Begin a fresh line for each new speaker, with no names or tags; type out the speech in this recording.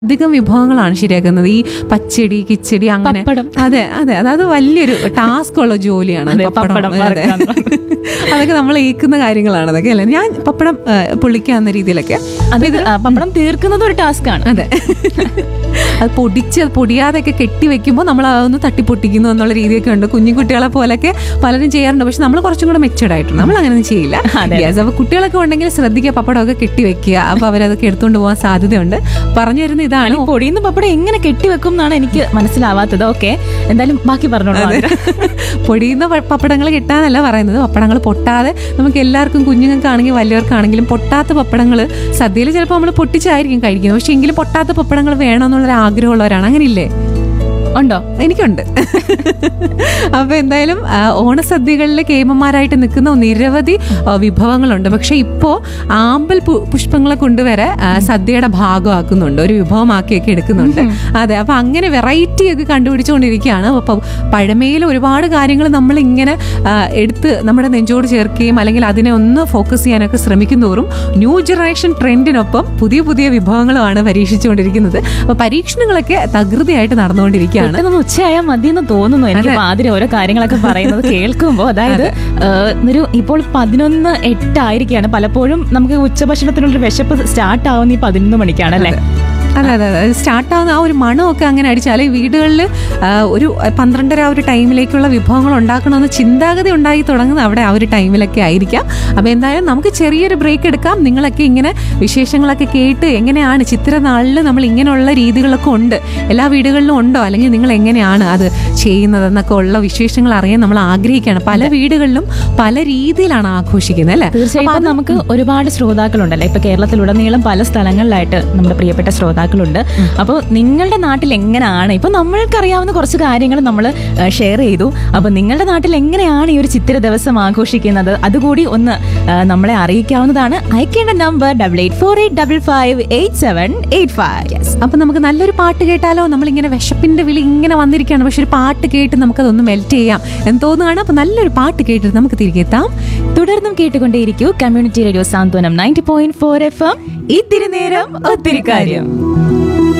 അധികം വിഭവങ്ങളാണ് ശരിയാക്കുന്നത് ഈ പച്ചടി കിച്ചടി അങ്ങനെ
പപ്പടം.
അതെ അതെ അതായത് വലിയൊരു ടാസ്ക് ഉള്ള ജോലിയാണ്
അതെ,
പപ്പടം.
പപ്പടം
അതെ.
വറുക്കുക
അതൊക്കെ നമ്മൾ ഏക്കുന്ന കാര്യങ്ങളാണ് അതൊക്കെ അല്ലേ ഞാൻ പപ്പടം ആ, പൊള്ളിക്കാവുന്ന രീതിയിലൊക്കെ
അത് ആ, പപ്പടം തീർക്കുന്നത് ഒരു ടാസ്ക് ആണ്
അതെ അത് പൊടിച്ച് അത് പൊടിയാതെയൊക്കെ കെട്ടി വെക്കുമ്പോൾ നമ്മൾ അതൊന്ന് തട്ടിപ്പൊട്ടിക്കുന്നു എന്നുള്ള രീതിയൊക്കെ ഉണ്ട് കുഞ്ഞു കുട്ടികളെ പോലൊക്കെ പലരും ചെയ്യാറുണ്ട് പക്ഷെ നമ്മൾ കുറച്ചും കൂടെ മെച്ചൂർഡ് ആയിട്ടുണ്ട് നമ്മൾ അങ്ങനെയൊന്നും ചെയ്യില്ല
അതെ.
യെസ് അപ്പൊ കുട്ടികളൊക്കെ ഉണ്ടെങ്കിൽ ശ്രദ്ധിക്കുക പപ്പടമൊക്കെ കെട്ടി വെക്കുക അപ്പൊ അവരതൊക്കെ എടുത്തുകൊണ്ട് പോകാൻ സാധ്യതയുണ്ട് പറഞ്ഞു വരുന്ന ഇതാണ്
പൊടിയുന്ന പപ്പടം എങ്ങനെ കെട്ടിവെക്കും എന്നാണ് എനിക്ക് മനസ്സിലാവാത്തത് ഓക്കെ എന്തായാലും ബാക്കി പറഞ്ഞോളൂ
അതെ. പൊടിയുന്ന പ- പപ്പടങ്ങൾ കിട്ടാനല്ല പറയുന്നത് പപ്പടങ്ങൾ പൊട്ടാതെ നമുക്ക് എല്ലാവർക്കും കുഞ്ഞുങ്ങൾക്കാണെങ്കിലും വലിയവർക്കാണെങ്കിലും പൊട്ടാത്ത പപ്പടങ്ങൾ സദ്യയിൽ ചിലപ്പോൾ നമ്മൾ പൊട്ടിച്ചായിരിക്കും കഴിക്കുന്നത് പക്ഷെ എങ്കിലും പൊട്ടാത്ത പപ്പടങ്ങൾ വേണമെന്നുള്ളൊരു ആഗ്രഹമുള്ളവരാണ് അങ്ങനെയില്ലേ
ഉണ്ടോ
എനിക്കുണ്ട് അപ്പൊ എന്തായാലും ആ, ഓണസദ്യകളിൽ കേമന്മാരായിട്ട് നിൽക്കുന്ന നിരവധി ആ, വിഭവങ്ങളുണ്ട് പക്ഷെ ഇപ്പോ ആമ്പൽ പു- പുഷ്പങ്ങളെ കൊണ്ടുവരെ ആ, സദ്യയുടെ ഭാഗമാക്കുന്നുണ്ട് ഒരു വിഭവമാക്കിയൊക്കെ എടുക്കുന്നുണ്ട് അതെ അപ്പൊ അങ്ങനെ വെറൈറ്റി ഒക്കെ കണ്ടുപിടിച്ചുകൊണ്ടിരിക്കുകയാണ് അപ്പൊ പഴമയിൽ ഒരുപാട് കാര്യങ്ങൾ നമ്മൾ ഇങ്ങനെ ആ, എടുത്ത് നമ്മുടെ നെഞ്ചോട് ചേർക്കുകയും അല്ലെങ്കിൽ അതിനെ ഒന്ന് ഫോക്കസ് ചെയ്യാനൊക്കെ ശ്രമിക്കുന്നതോറും ന്യൂ ജനറേഷൻ ട്രെൻഡിനൊപ്പം പുതിയ പുതിയ വിഭവങ്ങളുമാണ് പരീക്ഷിച്ചുകൊണ്ടിരിക്കുന്നത് അപ്പൊ പരീക്ഷണങ്ങളൊക്കെ തകൃതിയായിട്ട് നടന്നുകൊണ്ടിരിക്കുകയാണ്
പെട്ടെന്ന് ഉച്ചയായാൽ മതി എന്ന് തോന്നുന്നു എനിക്ക് പാതിരി ഓരോ കാര്യങ്ങളൊക്കെ പറയുന്നത് കേൾക്കുമ്പോൾ അതായത് ഏഹ്, ഒരു ഇപ്പോൾ പതിനൊന്ന് എട്ടായിരിക്കുകയാണ് പലപ്പോഴും നമുക്ക് ഉച്ചഭക്ഷണത്തിനുള്ളൊരു വിശപ്പ് സ്റ്റാർട്ട് ആവുന്ന ഈ പതിനൊന്ന് മണിക്കാണ് അല്ലേ
അതെ അതെ അതെ സ്റ്റാർട്ട് ആവുന്ന ആ ഒരു മണമൊക്കെ അങ്ങനെ അടിച്ചാൽ വീടുകളിൽ ഒരു പന്ത്രണ്ടര ആ ഒരു ടൈമിലേക്കുള്ള വിഭവങ്ങൾ ഉണ്ടാക്കണമെന്ന് ചിന്താഗതി ഉണ്ടായി തുടങ്ങുന്നത് അവിടെ ആ ഒരു ടൈമിലൊക്കെ ആയിരിക്കാം അപ്പോൾ എന്തായാലും നമുക്ക് ചെറിയൊരു ബ്രേക്ക് എടുക്കാം നിങ്ങളൊക്കെ ഇങ്ങനെ വിശേഷങ്ങളൊക്കെ കേട്ട് എങ്ങനെയാണ് ചിത്രനാളിൽ നമ്മൾ ഇങ്ങനെയുള്ള രീതികളൊക്കെ ഉണ്ട് എല്ലാ വീടുകളിലും ഉണ്ടോ അല്ലെങ്കിൽ നിങ്ങൾ എങ്ങനെയാണ് അത് ചെയ്യുന്നതെന്നൊക്കെ ഉള്ള വിശേഷങ്ങൾ അറിയാൻ നമ്മൾ ആഗ്രഹിക്കുകയാണ് പല വീടുകളിലും പല രീതിയിലാണ് ആഘോഷിക്കുന്നത് അല്ലേ
തീർച്ചയായും ഇപ്പം നമുക്ക് ഒരുപാട് ശ്രോതാക്കളുണ്ടല്ലേ ഇപ്പൊ കേരളത്തിലുടനീളം പല സ്ഥലങ്ങളിലായിട്ട് നമ്മുടെ പ്രിയപ്പെട്ട ശ്രോതാക്കളുണ്ട് അപ്പോൾ നിങ്ങളുടെ നാട്ടിൽ എങ്ങനെയാണ് ഇപ്പൊ നമ്മൾക്കറിയാവുന്ന കുറച്ച് കാര്യങ്ങൾ നമ്മൾ ഷെയർ ചെയ്തു അപ്പൊ നിങ്ങളുടെ നാട്ടിൽ എങ്ങനെയാണ് ഈ ഒരു ചിത്തിര ദിവസം ആഘോഷിക്കുന്നത് അതുകൂടി ഒന്ന് ആ, നമ്മളെ അറിയിക്കാവുന്നതാണ് അയക്കേണ്ട number double eight four eight double five eight seven eight five
അപ്പൊ നമുക്ക് നല്ലൊരു പാട്ട് കേട്ടാലോ നമ്മൾ ഇങ്ങനെ വിശപ്പിന്റെ വിളി ഇങ്ങനെ വന്നിരിക്കുകയാണ് പക്ഷെ ഒരു പാട്ട് കേട്ട് നമുക്കതൊന്ന് മെൽറ്റ് ചെയ്യാം എന്ന് തോന്നുകയാണ് അപ്പൊ നല്ലൊരു പാട്ട് കേട്ടിട്ട് നമുക്ക് തിരികെ എത്താം
തുടർന്നും കേട്ടുകൊണ്ടേയിരിക്കൂ community radio Santhwanam ninety point four F M ഇത്തിരി നേരം ഒത്തിരി കാര്യം